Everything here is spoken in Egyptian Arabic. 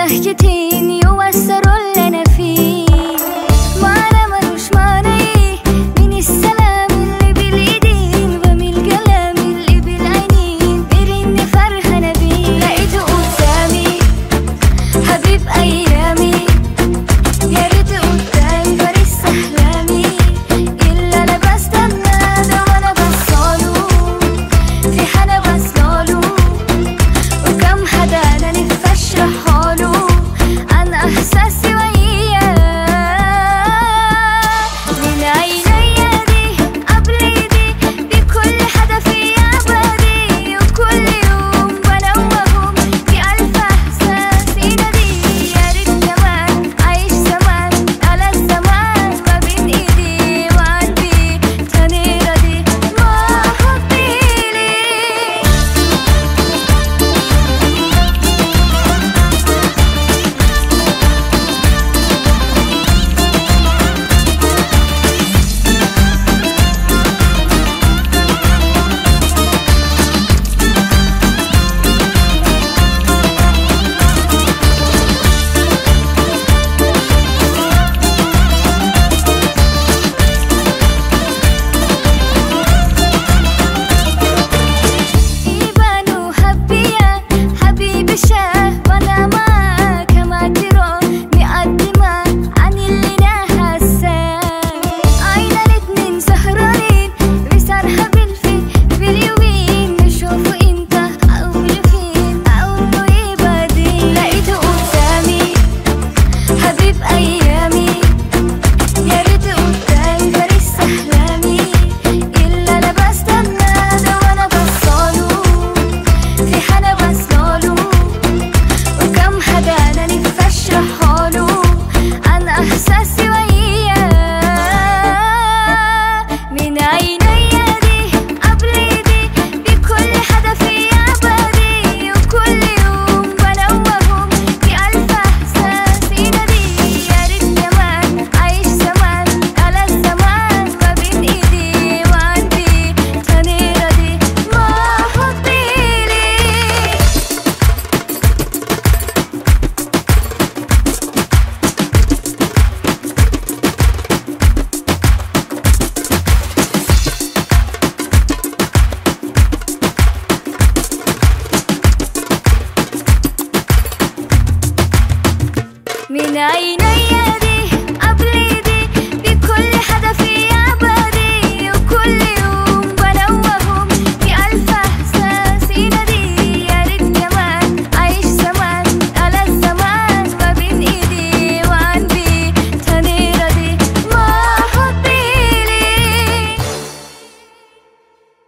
بهجتين يوسروا اللي انا فيه معنى ملوش معنى ايه من السلام اللي بالايدين ومن الكلام اللي بالعينين غير اني فرحانه بيه لقيته قدامي حبيب ايامي يا ريت قدامي فارس احلامي الا انا بستنى ده وانا بصاله في حدا بصاله وكم حدا انا نفسي اشرحاله عن احساسي وياه من عينيا دي قبل دي بكل حدا فيا بدي وكل يوم بنوهم في الف احساس ينادي يا ريت كمان عايش زمان على الزمان ما بين ايدي وقلبي تاني راضي ما حبي ليه يبانوا حبيا حبيبي شاه وانا معاك ما ترى مقدمة عن اللي انا حاساه عينا الاتنين سهرانين بسرحة بالفي في اليومين نشوفه امتى او لفين او ايه بعدين لقيته قدامي حبيب ايامي يا ريت قدامي فارس احلامي الا انا بستنى ده وانا بصاله في حدا بصاله وكم حدا انا نفسي اشرحاله عن احساسي وياه من عينيا دي قبل دي بكل حدا فيا بدي وكل يوم بنوهم في الف احساس ينادي يا ريت كمان عايش زمان على الزمان ما بين ايدي وقلبي تاني راضي ما حبي ليه من عيني